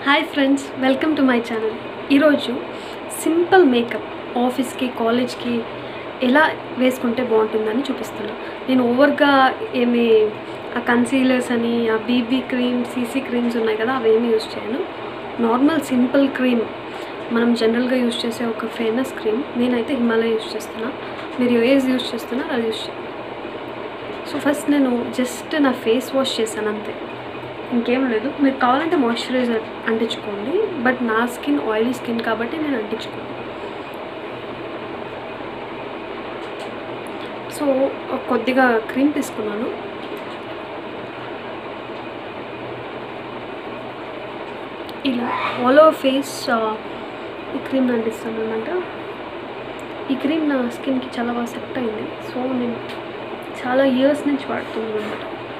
hi friends welcome to my channel ఈరోజు simple makeup ఆఫీస్కి కాలేజ్కి ఎలా వేసుకుంటే బాగుంటుందని చూపిస్తున్నా నేను ఓవర్గా ఏమి ఆ కన్సీలర్స్ అని ఆ బీబీ క్రీమ్ సీసీ క్రీమ్స్ ఉన్నాయి కదా అవేమీ యూస్ చేయను నార్మల్ సింపుల్ క్రీమ్ మనం జనరల్గా యూస్ చేసే ఒక ఫేమస్ క్రీమ్ నేనైతే హిమాలయ యూస్ చేస్తున్నా మీరు ఏది యూస్ చేస్తున్నా అది యూస్ చేయండి సో ఫస్ట్ నేను జస్ట్ నా ఫేస్ వాష్ చేశాను అంతే ఇంకేం లేదు మీరు కావాలంటే మాయిశ్చరైజర్ అంటించుకోండి బట్ నా స్కిన్ ఆయిలీ స్కిన్ కాబట్టి నేను అంటించుకోను సో ఒక కొద్దిగా క్రీమ్ తీసుకున్నాను ఇలా ఆల్ ఓవర్ ఫేస్ ఈ క్రీమ్ అంటిస్తాను అనమాట ఈ క్రీమ్ నా స్కిన్కి చాలా బాగా సెట్ అయింది సో నేను చాలా ఇయర్స్ నుంచి వాడుతున్నాను అనమాట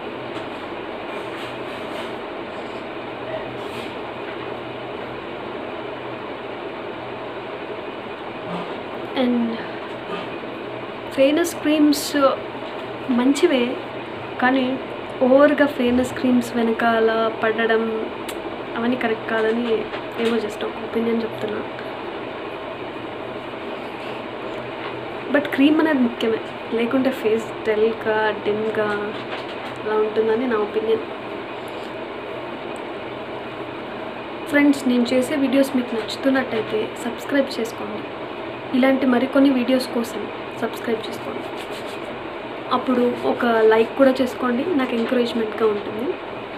అండ్ ఫేమస్ క్రీమ్స్ మంచివే కానీ ఓవర్గా ఫేమస్ క్రీమ్స్ వెనకాల పడడం అవన్నీ కరెక్ట్ కాదని ఏమో జస్ట్ ఒక ఒపీనియన్ చెప్తున్నా బట్ క్రీమ్ అనేది ముఖ్యమే లేకుంటే ఫేస్ డల్గా డిమ్గా అలా ఉంటుందని నా ఒపీనియన్ ఫ్రెండ్స్ నేను చేసే వీడియోస్ మీకు నచ్చుతున్నట్టయితే సబ్స్క్రైబ్ చేసుకోండి ఇలాంటి మరికొన్ని వీడియోస్ కోసం సబ్స్క్రైబ్ చేసుకోండి అప్పుడు ఒక లైక్ కూడా చేసుకోండి నాకు ఎంకరేజ్మెంట్గా ఉంటుంది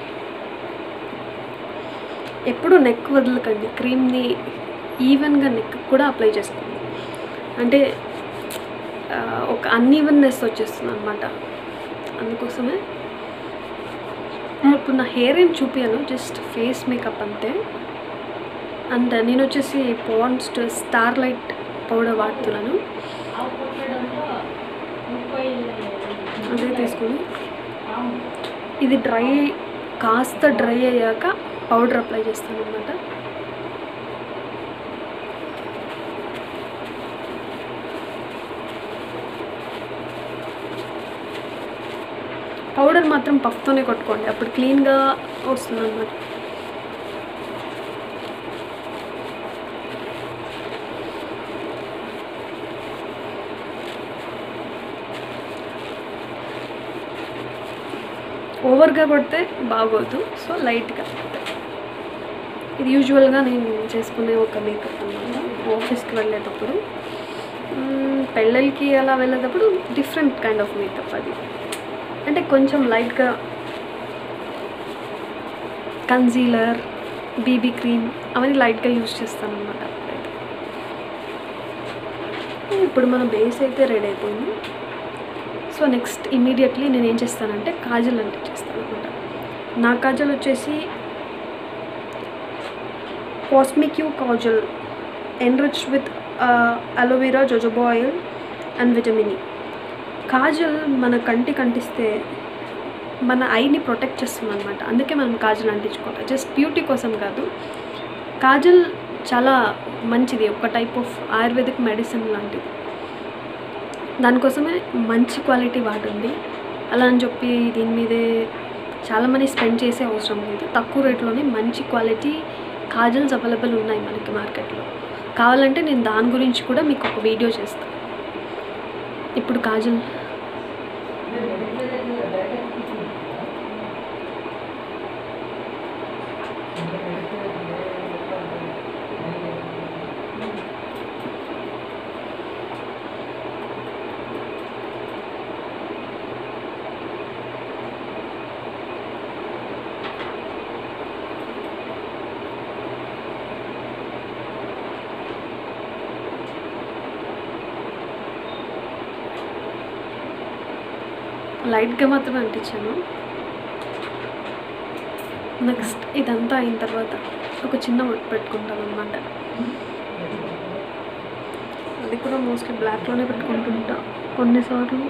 ఎప్పుడు నెక్ వదలకండి క్రీమ్ని ఈవెన్గా నెక్ కూడా అప్లై చేసుకోండి అంటే ఆ, ఒక అన్ఈవెన్నెస్ వచ్చేస్తుంది అనమాట అందుకోసమే నేను ఇప్పుడు నా హెయిర్ ఏం చూపించాను జస్ట్ ఫేస్ మేకప్ అంతే అండ్ నేను వచ్చేసి పాండ్స్ స్టార్ లైట్ పౌడర్ వాడుతున్నాను అదే తీసుకుని ఇది డ్రై కాస్త డ్రై అయ్యాక పౌడర్ అప్లై చేస్తాను అనమాట పౌడర్ మాత్రం పఫ్తోనే కొట్టుకోండి అప్పుడు క్లీన్గా వస్తుంది అనమాట ఓవర్గా కొడితే బాగోదు సో లైట్గా ఇది యూజువల్గా నేను చేసుకునే ఒక మేకప్ అనమాట ఆఫీస్కి వెళ్ళేటప్పుడు మ్మ్, పెళ్ళిళ్ళకి అలా వెళ్ళేటప్పుడు డిఫరెంట్ కైండ్ ఆఫ్ మేకప్ అది అంటే కొంచెం లైట్గా కన్సీలర్ బీబీ క్రీమ్ అవన్నీ లైట్గా యూజ్ చేస్తాను అనమాట ఇప్పుడు మన బేస్ అయితే రెడీ అయిపోయింది సో నెక్స్ట్ ఇమీడియట్లీ నేను ఏం చేస్తానంటే కాజల్ అంటే చేస్తాను అనమాట నా కాజల్ వచ్చేసి cosmic you kajal enrich with aloe vera jojoba oil and vitamin E kajal మన కంటి కంటిస్తే మన ఐని ప్రొటెక్ట్ చేస్తుంది అనమాట అందుకే మనం కాజల్ అంటించుకోవాలి జస్ట్ బ్యూటీ కోసం కాదు కాజల్ చాలా మంచిది ఒక టైప్ ఆఫ్ ఆయుర్వేదిక్ మెడిసిన్ లాంటిది దానికోసమే మంచి క్వాలిటీ వాడండి అలా అని చెప్పి దీని మీదే చాలా మనీ స్పెండ్ చేసే అవసరం లేదు తక్కువ రేట్లోనే మంచి క్వాలిటీ కాజల్స్ అవైలబుల్ ఉన్నాయి మనకి మార్కెట్లో కావాలంటే నేను దాని గురించి కూడా మీకు ఒక వీడియో చేస్తాను ఇప్పుడు కాజల్ లైట్గా మాత్రమే అంటించాను నెక్స్ట్ ఇదంతా అయిన తర్వాత ఒక చిన్న ఒట్టు పెట్టుకుంటాను అనమాట అది కూడా మోస్ట్లీ బ్లాక్లోనే పెట్టుకుంటుంటా కొన్నిసార్లు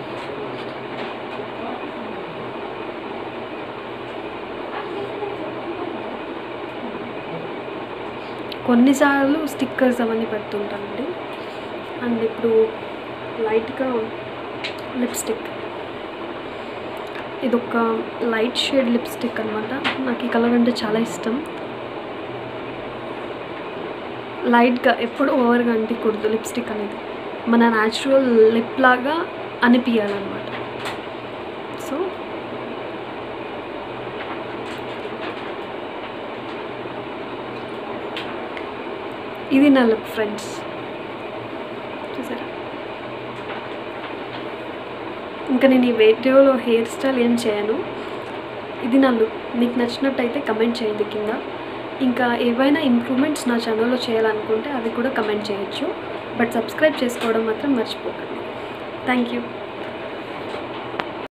కొన్నిసార్లు స్టిక్కర్స్ అవన్నీ పెడుతుంటానండి అండ్ ఇప్పుడు లైట్గా లిప్స్టిక్ ఇది ఒక లైట్ షేడ్ లిప్స్టిక్ అనమాట నాకు ఈ కలర్ అంటే చాలా ఇష్టం లైట్గా ఎప్పుడు ఓవర్గా అంటికూడదు లిప్స్టిక్ అనేది మన న్యాచురల్ లిప్ లాగా అనిపించాలన్నమాట సో ఇది నా లుక్ ఫ్రెండ్స్ చూసారా ఇంకా నేను ఈ వీడియోలో హెయిర్ స్టైల్ ఏం చేయను ఇది నా లుక్ మీకు నచ్చినట్టయితే కమెంట్ చేయండి కింద ఇంకా ఏవైనా ఇంప్రూవ్మెంట్స్ నా ఛానల్లో చేయాలనుకుంటే అవి కూడా కమెంట్ చేయొచ్చు బట్ సబ్స్క్రైబ్ చేసుకోవడం మాత్రం మర్చిపోకండి థ్యాంక్ యూ